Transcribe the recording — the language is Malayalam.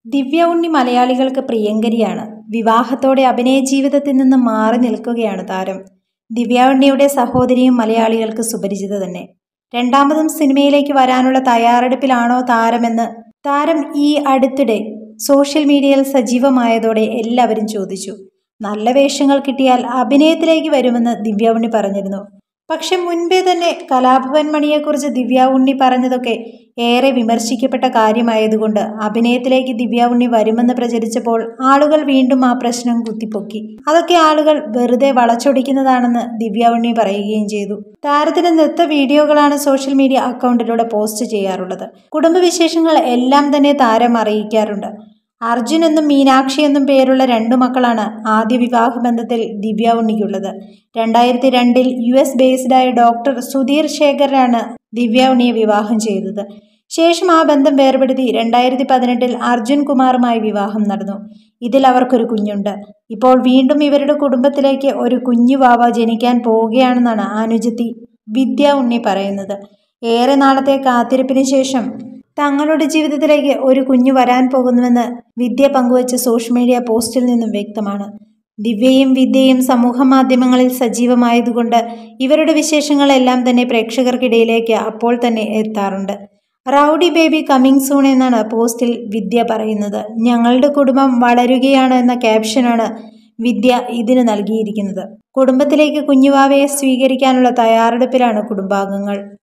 ദിവ്യ ഉണ്ണി മലയാളികൾക്ക് പ്രിയങ്കരിയാണ് വിവാഹത്തോടെ അഭിനയ ജീവിതത്തിൽ നിന്ന് മാറി നിൽക്കുകയാണ് താരം ദിവ്യ ഉണ്ണിയുടെ സഹോദരിയും മലയാളികൾക്ക് സുപരിചിത തന്നെ രണ്ടാമതും സിനിമയിലേക്ക് വരാനുള്ള തയ്യാറെടുപ്പിലാണോ താരമെന്ന് താരം ഈ അടുത്തിടെ സോഷ്യൽ മീഡിയയിൽ സജീവമായതോടെ എല്ലാവരും ചോദിച്ചു നല്ല വേഷങ്ങൾ കിട്ടിയാൽ അഭിനയത്തിലേക്ക് വരുമെന്ന് ദിവ്യ ഉണ്ണി പറഞ്ഞിരുന്നു പക്ഷെ മുൻപേ തന്നെ കലാഭവൻ മണിയെക്കുറിച്ച് ദിവ്യ ഉണ്ണി പറഞ്ഞതൊക്കെ ഏറെ വിമർശിക്കപ്പെട്ട കാര്യമായതുകൊണ്ട് അഭിനയത്തിലേക്ക് ദിവ്യ ഉണ്ണി വരുമെന്ന് പ്രചരിച്ചപ്പോൾ ആളുകൾ വീണ്ടും ആ പ്രശ്നം കുത്തിപ്പൊക്കി അതൊക്കെ ആളുകൾ വെറുതെ വളച്ചൊടിക്കുന്നതാണെന്ന് ദിവ്യ ഉണ്ണി പറയുകയും ചെയ്തു താരത്തിന്റെ നൃത്ത വീഡിയോകളാണ് സോഷ്യൽ മീഡിയ അക്കൗണ്ടിലൂടെ പോസ്റ്റ് ചെയ്യാറുള്ളത് കുടുംബവിശേഷങ്ങൾ എല്ലാം തന്നെ താരം അറിയിക്കാറുണ്ട് അർജുൻ എന്നും മീനാക്ഷി എന്നും പേരുള്ള രണ്ടു മക്കളാണ് ആദ്യ വിവാഹ ബന്ധത്തിൽ ദിവ്യ ഉണ്ണിക്കുള്ളത് രണ്ടായിരത്തി രണ്ടിൽ യു എസ് ബേസ്ഡായ ഡോക്ടർ സുധീർ ശേഖറാണ് ദിവ്യ ഉണ്ണിയെ വിവാഹം ചെയ്തത് ശേഷം ആ ബന്ധം വേർപെടുത്തി രണ്ടായിരത്തി പതിനെട്ടിൽ അർജുൻ കുമാറുമായി വിവാഹം നടന്നു ഇതിൽ അവർക്കൊരു കുഞ്ഞുണ്ട് ഇപ്പോൾ വീണ്ടും ഇവരുടെ കുടുംബത്തിലേക്ക് ഒരു കുഞ്ഞു വാവ ജനിക്കാൻ പോവുകയാണെന്നാണ് അനുജത്തി വിദ്യ ഉണ്ണി പറയുന്നത് ഏറെ നാളത്തെ കാത്തിരിപ്പിന് ശേഷം തങ്ങളുടെ ജീവിതത്തിലേക്ക് ഒരു കുഞ്ഞു വരാൻ പോകുന്നുവെന്ന് വിദ്യ പങ്കുവച്ച സോഷ്യൽ മീഡിയ പോസ്റ്റിൽ നിന്നും വ്യക്തമാണ് ദിവ്യയും വിദ്യയും സമൂഹ മാധ്യമങ്ങളിൽ സജീവമായതുകൊണ്ട് ഇവരുടെ വിശേഷങ്ങളെല്ലാം തന്നെ പ്രേക്ഷകർക്കിടയിലേക്ക് അപ്പോൾ തന്നെ എത്താറുണ്ട് റൗഡി ബേബി കമ്മിങ് സൂൺ എന്നാണ് പോസ്റ്റിൽ വിദ്യ പറയുന്നത് ഞങ്ങളുടെ കുടുംബം വളരുകയാണ് എന്ന ക്യാപ്ഷനാണ് വിദ്യ ഇതിന് നൽകിയിരിക്കുന്നത് കുടുംബത്തിലേക്ക് കുഞ്ഞുവാവയെ സ്വീകരിക്കാനുള്ള തയ്യാറെടുപ്പിലാണ് കുടുംബാംഗങ്ങൾ